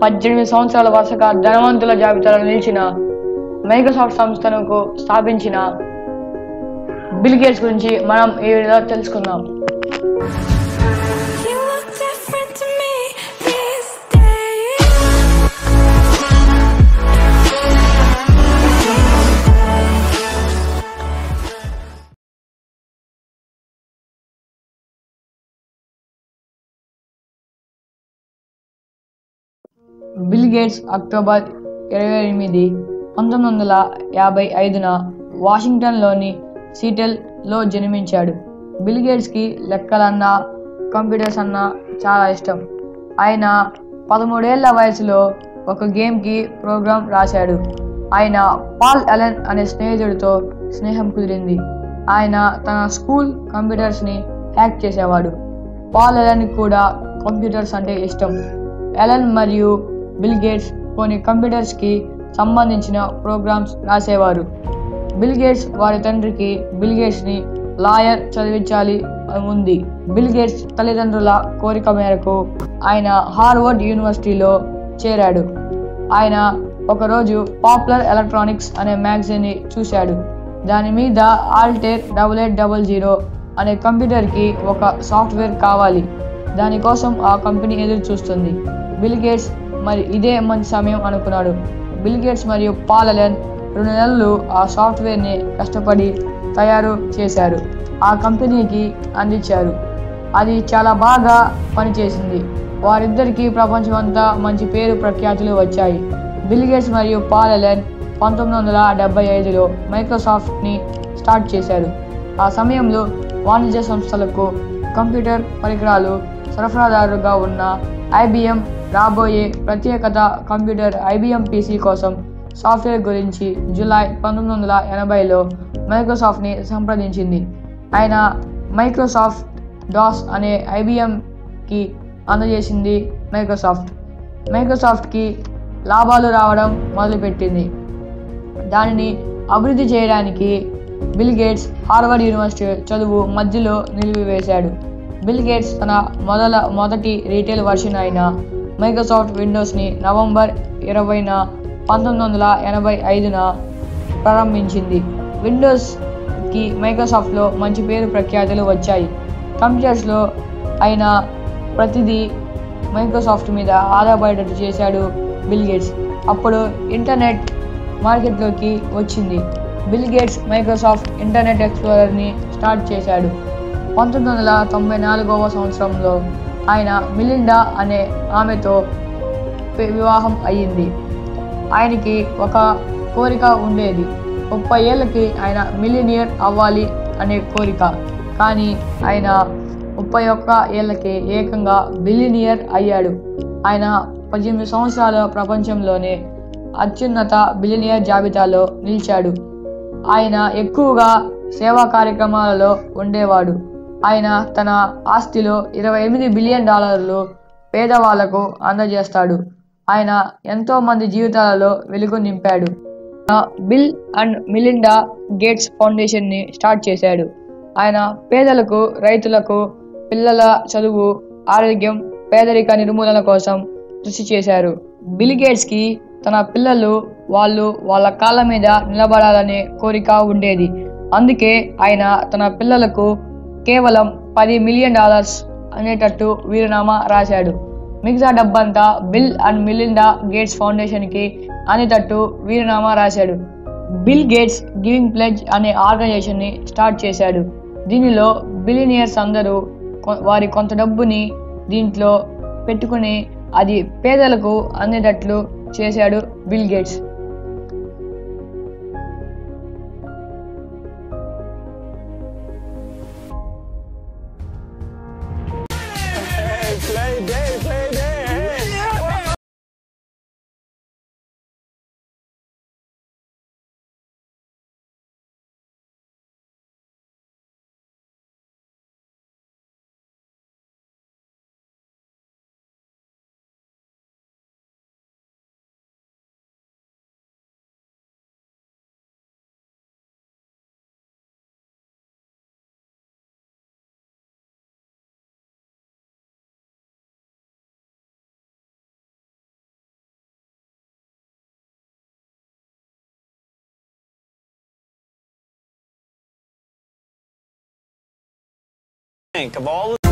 పద్దెనిమిది సంవత్సరాల వరుసగా ధనవంతుల జాబితాలో నిలిచిన మైక్రోసాఫ్ట్ సంస్థను స్థాపించిన బిల్ గేట్స్ గురించి మనం ఈ వీడియోలో తెలుసుకుందాం You look different to me these days. Bill Gates October ఇరవై ఎనిమిది పంతొమ్మిది వందల యాభై ఐదున వాషింగ్టన్లోని సీటెల్లో జన్మించాడు బిల్ గేట్స్కి లెక్కలన్నా కంప్యూటర్స్ అన్నా చాలా ఇష్టం ఆయన పదమూడేళ్ల వయసులో ఒక గేమ్కి ప్రోగ్రామ్ రాశాడు ఆయన పాల్ అలెన్ అనే స్నేహితుడితో స్నేహం కుదిరింది ఆయన తన స్కూల్ కంప్యూటర్స్ని హ్యాక్ చేసేవాడు పాల్ అలెన్ కూడా కంప్యూటర్స్ అంటే ఇష్టం ఎలన్ మరియు బిల్ గేట్స్ కొన్ని కంప్యూటర్స్కి సంబంధించిన ప్రోగ్రామ్స్ రాసేవారు బిల్ గేట్స్ వారి తండ్రికి బిల్ గేట్స్ని లాయర్ చదివించాలి అని ఉంది బిల్ గేట్స్ తల్లిదండ్రుల కోరిక మేరకు ఆయన హార్వర్డ్ యూనివర్సిటీలో చేరాడు ఆయన ఒకరోజు పాపులర్ ఎలక్ట్రానిక్స్ అనే మ్యాగజైన్ని చూశాడు దాని మీద Altair double eight double zero అనే కంప్యూటర్కి ఒక సాఫ్ట్వేర్ కావాలి దానికోసం ఆ కంపెనీ ఎదురు చూస్తుంది బిల్ గేట్స్ మరి ఇదే మంచి సమయం అనుకున్నాడు బిల్ గేట్స్ మరియు పాల్ అలెన్ రెండు నెలలు ఆ సాఫ్ట్వేర్ని కష్టపడి తయారు చేశారు ఆ కంపెనీకి అందించారు అది చాలా బాగా పనిచేసింది వారిద్దరికీ ప్రపంచమంతా మంచి పేరు ప్రఖ్యాతులు వచ్చాయి బిల్ గేట్స్ మరియు పాల్ అలెన్ పంతొమ్మిది వందల డెబ్బై ఐదులో మైక్రోసాఫ్ట్ని స్టార్ట్ చేశారు ఆ సమయంలో వాణిజ్య సంస్థలకు కంప్యూటర్ పరికరాలు సరఫరాదారుగా ఉన్న ఐబిఎం రాబోయే ప్రత్యేకత కంప్యూటర్ ఐబిఎం పీసీ కోసం సాఫ్ట్వేర్ గురించి జూలై పంతొమ్మిది వందల ఎనభైలో మైక్రోసాఫ్ట్ని సంప్రదించింది ఆయన మైక్రోసాఫ్ట్ డాస్ అనే ఐబిఎంకి అందజేసింది మైక్రోసాఫ్ట్ మైక్రోసాఫ్ట్కి లాభాలు రావడం మొదలుపెట్టింది దానిని అభివృద్ధి చేయడానికి బిల్ గేట్స్ హార్వర్డ్ యూనివర్సిటీ చదువు మధ్యలో నిలిపివేశాడు బిల్ గేట్స్ తన మొదల మొదటి రీటైల్ వర్షన్ అయిన మైక్రోసాఫ్ట్ విండోస్ని నవంబర్ ఇరవైన పంతొమ్మిది వందల ఎనభై ఐదున ప్రారంభించింది విండోస్కి మైక్రోసాఫ్ట్లో మంచి పేరు ప్రఖ్యాతులు వచ్చాయి కంప్యూటర్స్లో అయిన ప్రతిదీ మైక్రోసాఫ్ట్ మీద ఆధారపడేటట్టు చేశాడు బిల్ గేట్స్ అప్పుడు ఇంటర్నెట్ మార్కెట్లోకి వచ్చింది బిల్ గేట్స్ మైక్రోసాఫ్ట్ ఇంటర్నెట్ ఎక్స్ప్లోరర్ని స్టార్ట్ చేశాడు పంతొమ్మిది వందల తొంభై నాలుగవ సంవత్సరంలో ఆయన మిలిండా అనే ఆమెతో వి- వివాహం అయ్యింది ఆయనకి ఒక కోరిక ఉండేది ముప్పై ఏళ్ళకి ఆయన మిలినియర్ అవ్వాలి అనే కోరిక కానీ ఆయన ముప్పై ఒక్క ఏళ్ళకి ఏకంగా బిలినియర్ అయ్యాడు ఆయన పద్దెనిమిది సంవత్సరాల ప్రపంచంలోనే అత్యున్నత బిలినియర్ జాబితాలో నిలిచాడు ఆయన ఎక్కువగా సేవా కార్యక్రమాలలో ఉండేవాడు ఆయన తన ఆస్తిలో ఇరవై ఎనిమిది బిలియన్ డాలర్లు పేదవాళ్లకు అందజేస్తాడు ఆయన ఎంతో మంది జీవితాలలో వెలుగు నింపాడు ఆ Bill and Melinda Gates foundation ని స్టార్ట్ చేశాడు ఆయన పేదలకు రైతులకు పిల్లల చదువు ఆరోగ్యం పేదరిక నిర్మూలన కోసం కృషి చేశారు బిల్ గేట్స్ కి తన పిల్లలు వాళ్ళు వాళ్ళ కాళ్ళ మీద నిలబడాలనే కోరిక ఉండేది అందుకే ఆయన తన పిల్లలకు కేవలం పది మిలియన్ డాలర్స్ అనేటట్టు వీరునామా రాశాడు మిగతా డబ్బంతా Bill and Melinda Gates foundation కి అనేటట్టు వీరునామా రాశాడు బిల్ గేట్స్ గివింగ్ ప్లెజ్ అనే ఆర్గనైజేషన్ ని స్టార్ట్ చేశాడు దీనిలో బిలినియర్స్ అందరూ కొ- వారి కొంత డబ్బుని దీంట్లో పెట్టుకుని అది పేదలకు అందేటట్లు చేశాడు Bill Gates Play day, play day. think of all the